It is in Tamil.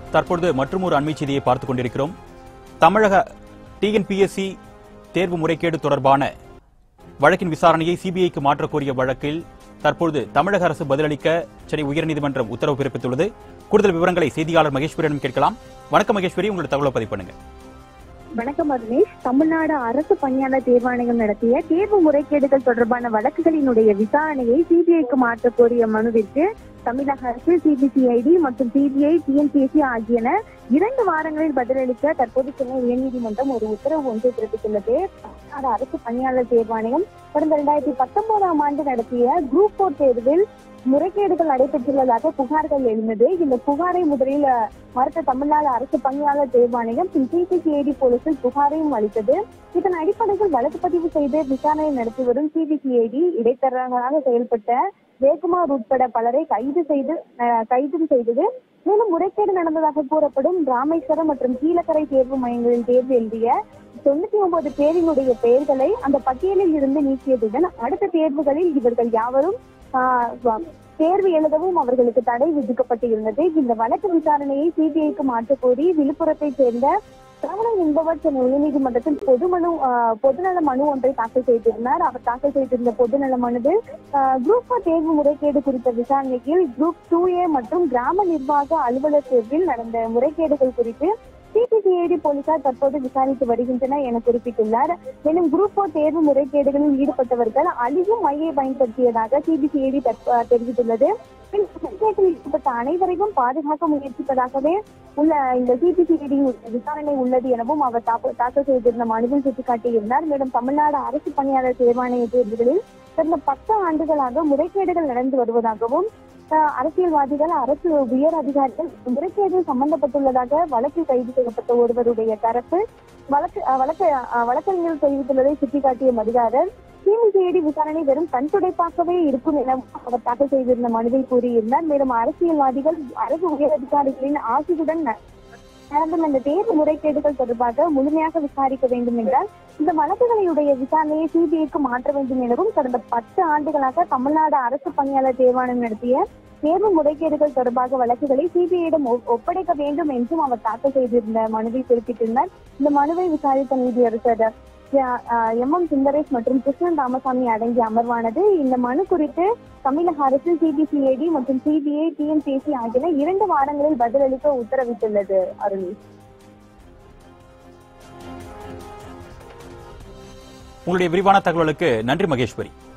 தற்பொழுது மற்றும் ஒரு அண்மை செய்தியை பார்த்துக் கொண்டிருக்கிறோம் தமிழக டிஎன்பிஎஸ்சி தேர்வு முறைகேடு தொடர்பான வழக்கின் விசாரணையை சிபிஐக்கு மாற்றக் கோரிய வழக்கில் தற்பொழுது தமிழக அரசு பதிலளிக்க சென்னை உயர்நீதிமன்றம் உத்தரவு பிறப்பித்துள்ளது கூடுதல் விவரங்களை செய்தியாளர் மகேஸ்வரியிடம் கேட்கலாம் வணக்கம் மகேஸ்வரி உங்களோட தகவலை பதிவு பண்ணுங்க வணக்கம் அருணேஷ் தமிழ்நாடு அரசு பணியாளர் தேர்வாணையம் நடத்திய தேர்வு முறைகேடுகள் தொடர்பான வழக்குகளினுடைய விசாரணையை சிபிஐக்கு மாற்ற கோரிய மனுவிற்கு தமிழக அரசு சிபிசிஐடி மற்றும் சிபிஐ டிஎன்பிஎஸ்சி ஆகியன இரண்டு வாரங்களில் பதிலளிக்க தற்போது சென்னை உயர்நீதிமன்றம் ஒரு உத்தரவு ஒன்றை பிறப்பித்துள்ளது தமிழ்நாடு அரசு பணியாளர் தேர்வாணையம் கடந்த இரண்டாயிரத்தி பத்தொன்பதாம் ஆண்டு நடத்திய குரூப் போர் தேர்வில் முறைகேடுகள் நடைபெற்றுள்ளதாக புகார்கள் எழுந்தது இந்த புகாரை முதலில் அஹ், மறுத்த தமிழ்நாடு அரசு பணியாளர் தேர்வாணையம் பின் சிபிசிஐடி போலீசில் புகாரையும் அளித்தது இதன் அடிப்படையில் வழக்கு பதிவு செய்து விசாரணை நடத்தி வரும் சிபிசிஐடி இடைத்தரகராக செயல்பட்ட ஜெயக்குமார் உட்பட பலரை கைது செய்து அஹ், கைதும் செய்தது மேலும் முறைகேடு நடந்ததாக கூறப்படும் ராமேஸ்வரம் மற்றும் கீழக்கரை தேர்வு மையங்களில் தேர்வு எழுதிய தொண்ணூத்தி ஒன்பது பேரினுடைய பெயர்களை அந்த பட்டியலில் இருந்து நீக்கியதுடன் அடுத்த தேர்வுகளில் இவர்கள் யாவரும் ஆஹ், வ- தேர்வு எழுதவும் அவர்களுக்கு தடை விதிக்கப்பட்டு இருந்தது இந்த வழக்கு விசாரணையை சிபிஐக்கு மாற்றக் கோரி விழுப்புரத்தைச் சேர்ந்த சரவணன் என்பவர் சென்னை உயர்நீதிமன்றத்தில் பொது மனு ஆஹ், பொதுநல மனு ஒன்றை தாக்கல் செய்திருந்தார் அவர் தாக்கல் செய்திருந்த பொதுநல மனுவில் குரூப் தேர்வு முறைகேடு குறித்த விசாரணையில் குரூப் டூ ஏ மற்றும் கிராம நிர்வாக அலுவலர் தேர்வில் நடந்த முறைகேடுகள் குறித்து சிபிசிஐடி போலீசார் தற்போது விசாரித்து வருகின்றனர் என குறிப்பிட்டுள்ளார் மேலும் குரூப் போர் தேர்வு முறைகேடுகளில் ஈடுபட்டவர்கள் அழிவும் மையை பயன்படுத்தியதாக சிபிசிஐடி தெரிவித்துள்ளது பின் முறைகேட்டில் ஈடுபட்ட அனைவரையும் பாதுகாக்க முயற்சிப்பதாகவே உள்ள இந்த சிபிசிஐடி விசாரணை உள்ளது எனவும் அவர் தாக்க- தாக்கல் செய்திருந்த மனுவில் சுட்டிக்காட்டியிருந்தார் மேலும் தமிழ்நாடு அரசு பணியாளர் தேர்வாணைய தேர்வுகளில் கடந்த பத்து ஆண்டுகளாக முறைகேடுகள் நடந்து வருவதாகவும் அஹ், அரசியல்வாதிகள் அரசு உயர் அதிகாரிகள் முறைகேடில் சம்பந்தப்பட்டுள்ளதாக வழக்கில் கைது செய்யப்பட்ட ஒருவருடைய தரப்பு வழக்கு அஹ், வழக்கு அஹ், வழக்கறிஞர் தெரிவித்துள்ளதை சுட்டிக்காட்டிய மதிகாரர் சிபிசிஐடி விசாரணை வெறும் கண் துடைப்பாகவே இருக்கும் என அவர் தாக்கல் செய்திருந்த மனுவில் கூறியிருந்தார் மேலும் அரசியல்வாதிகள் அரசு உயர் அதிகாரிகளின் ஆசியுடன் ந- நடந்துள்ள இந்த தேர்வு முறைகேடுகள் தொடர்பாக முழுமையாக விசாரிக்க வேண்டும் என்றால் இந்த வழக்குகளுடைய விசாரணையை சிபிஐக்கு மாற்ற வேண்டும் எனவும் கடந்த பத்து ஆண்டுகளாக தமிழ்நாடு அரசு பணியாளர் தேர்வாணையம் நடத்திய தேர்வு முறைகேடுகள் தொடர்பாக வழக்குகளை சிபிஐயிடம் ஒப்படைக்க வேண்டும் என்றும் அவர் தாக்கல் செய்திருந்த மனுவில் குறிப்பிட்டிருந்தார் இந்த மனுவை விசாரித்த நீதியரசர் எம் எம் சுந்தரேஷ் மற்றும் கிருஷ்ணன் ராமசாமி அடங்கிய அமர்வானது இந்த மனு குறித்து தமிழக அரசு சிபிசிஐடி மற்றும் சிபிஐ டிஎன்பிஎஸ்சி ஆகியன இரண்டு வாரங்களில் பதிலளிக்க உத்தரவிட்டுள்ளது அருண் உங்களுடைய விரிவான தகவலுக்கு நன்றி மகேஸ்வரி